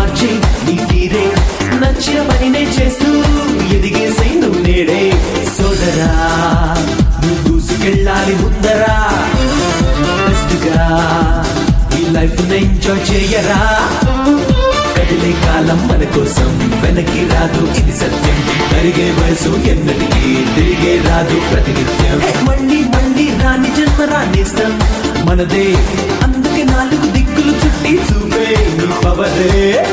మార్చే నీ తీరే నచ్చిన పనినే చేస్తూ ఎదిగేసై నువ్వు నేడే సోదరా నువ్వు దూసుకెళ్ళాలి ముందరా బెస్ట్ గా ఈ లైఫ్ ఎంజాయ్ చేయరా కదిలే కాలం మన కోసం వెనక్కి రాదు ఇది సత్యం కరిగే వయసు ఎన్నటికీ తిరిగే రాదు ప్రతినిత్యం హే, మళ్ళీ మళ్ళీ రాని జన్మ రాణిస్తాం మనదే అందుకే నాలుగు దిక్కులు చుట్టి చూపే నీ పవరే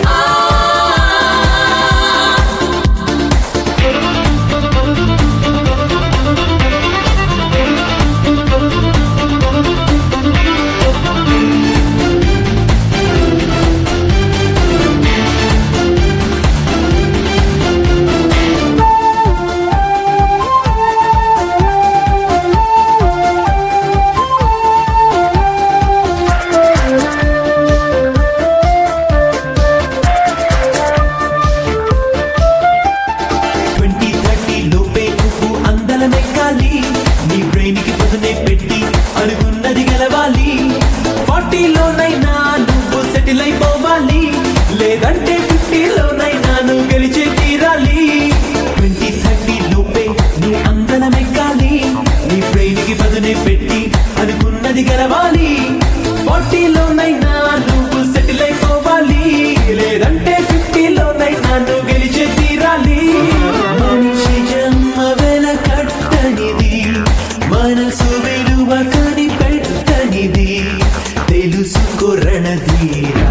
ట్వంటీ థర్టీ లోపే నువ్వు అందలమెక్కాలి నీ బ్రెయిన్ కి పదునే పెట్టి అనుకున్నది గెలవాలి ఫార్టీలోనైనా నువ్వు సెటిల్ అయిపోవాలి లేదంటే ఫిఫ్టీలోనైనా నువ్వు గెలిచే తీరాలి ట్వంటీ థర్టీ లోపే నువ్వు అందలమెక్కాలి నీ బ్రెయిన్ కి పదునే పెట్టి అనుకున్నది గెలవాలి ఫార్టీలోనైనా నువ్వు సెటిల్ అయిపోవాలి లేదంటే ఫిఫ్టీలోనైనా నువ్వు గెలిచే తీరాలి మనిషి జన్మ వెల కట్టనిది మనసు విలువ కనిపెట్టనిది తెలుసుకోరణధీరా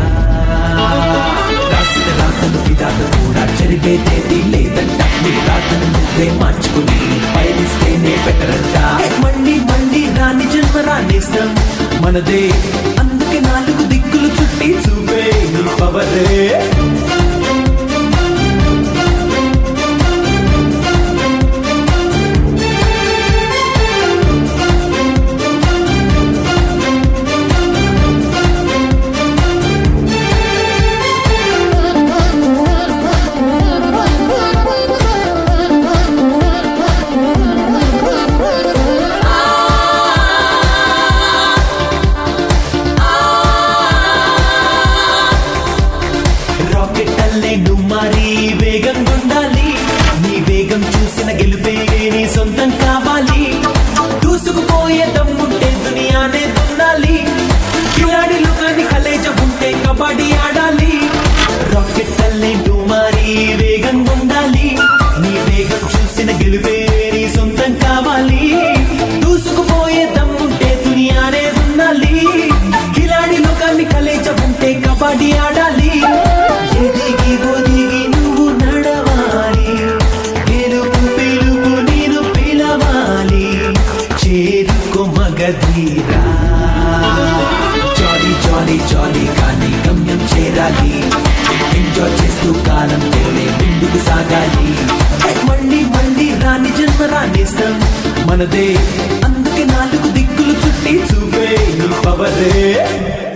రాసిన రాతను విధాత కూడా చెరిపేదేది లేదంట నీ రాతను నువ్వే మార్చుకుని పయనిస్తేనే బెటరంట మళ్ళీ మళ్ళీ రాని జన్మ రాణిస్తాం మనదే అందుకే నాలుగు దిక్కులు చుట్టి చూపే నీ పవరే రాకెట్ అల్లే నువ్వు మారి వేగం ఉండాలి నీ వేగం చూసిన గెలుపే నీ సొంతం కావాలి దూసుకుపోయే దమ్ముంటే దునియానే దున్నాలి కిలాడిలు కాని కలేజ ఉంటే కబడ్డీ ఆడాలి రాకెట్ అల్లే నువ్వు మారి వేగం ఉండాలి నీ వేగం చూసిన గెలుపే నీ సొంతం కావాలి దూసుకుపోయే దమ్ముంటే దునియానే దున్నాలి కిలాడిలు కాని కలేజ ఉంటే కబడ్డీ ఆడాలి ఎదిగి ఒదిగి నువ్వు నడవాలి గెలుపు పిలుపు నేను పిలవాలి చేరుకో మగధీరా జాలీ జాలీ జాలీ కానీ గమ్యం చేరాలి ఎంజాయ్ చేస్తూ కాలం తేలే ముందుకు సాగాలి హే, మళ్ళీ మళ్ళీ రాని జన్మ రాణిస్తాం మనదే అందుకే నాలుగు దిక్కులు చుట్టి చూపే నీ పవరే